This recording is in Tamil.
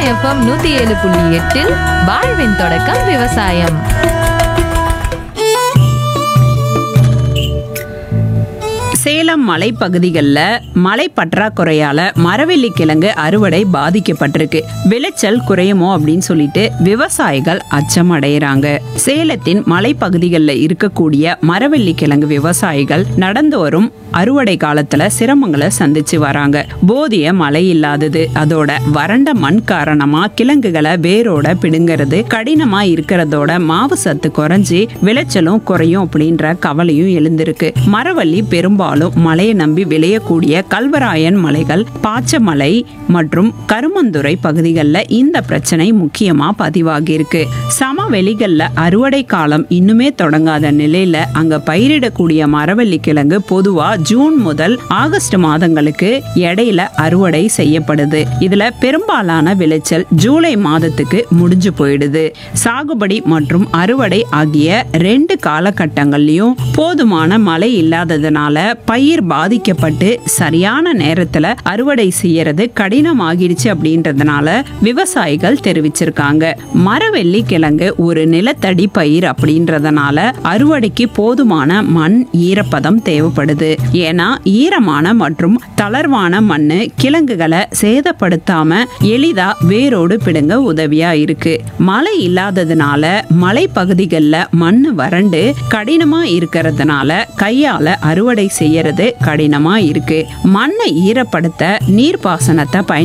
எஃப்எம் நூத்தி ஏழு புள்ளி எட்டில் வாழ்வின் தொடக்கம் விவசாயம் சேலம் மலைப்பகுதிகளில் மழை பற்றாக்குறையால மரவள்ளி கிழங்கு அறுவடை பாதிக்கப்பட்டிருக்கு விளைச்சல் குறையுமோ அப்படின்னு சொல்லிட்டு விவசாயிகள் அச்சம் அடைகிறாங்க சேலத்தின் மலைப்பகுதிகளில் இருக்கக்கூடிய மரவள்ளி கிழங்கு விவசாயிகள் நடந்து வரும் அறுவடை காலத்துல சிரமங்களை சந்திச்சு வராங்க போதிய மழை இல்லாதது அதோட வறண்ட மண் காரணமா கிழங்குகளை வேரோட பிடுங்கிறது கடினமா இருக்கிறதோட மாவு சத்து குறைஞ்சி விளைச்சலும் குறையும் அப்படின்ற கவலையும் எழுந்திருக்கு மரவள்ளி பெரும்பாலும் மழையை நம்பி விளையக்கூடிய கல்வராயன் மலைகள் பாச்சமலை மற்றும் கருமந்துறை பகுதிகளில் இந்த பிரச்சனை முக்கியமா பதிவாகியிருக்கு சமவெளிகள்ல அறுவடை காலம் இன்னுமே தொடங்காத நிலையில அங்க பயிரிடக்கூடிய மரவள்ளி கிழங்கு பொதுவா ஜூன் முதல் ஆகஸ்ட் மாதங்களுக்கு இடையில அறுவடை செய்யப்படுது இதுல பெரும்பாலான விளைச்சல் ஜூலை மாதத்துக்கு முடிஞ்சு போயிடுது சாகுபடி மற்றும் அறுவடை ஆகிய ரெண்டு காலகட்டங்கள்லயும் போதுமான மழை இல்லாததுனால பயிர் பாதிக்கப்பட்டு சரியான நேரத்துல அறுவடை செய்யறது கடினமாகிடுச்சு அப்படின்றதுனால விவசாயிகள் தெரிவிச்சிருக்காங்க மரவெள்ளி கிழங்கு ஒரு நிலத்தடி பயிர் அப்படின்றதுனால அறுவடைக்கு போதுமான மண் ஈரப்பதம் தேவைப்படுது ஏன்னா ஈரமான மற்றும் தளர்வான மண்ணு கிழங்குகளை சேதப்படுத்தாம எளிதா வேரோடு பிடுங்க உதவியா இருக்கு மழை இல்லாததுனால மலை பகுதிகளில் மண் வறண்டு கடினமா இருக்கிறதுனால கையால அறுவடை செய்யறது கடினமா இருக்கு மண்ணை ஈரப்படுத்த நீர்ப்பாசனத்தை பயன்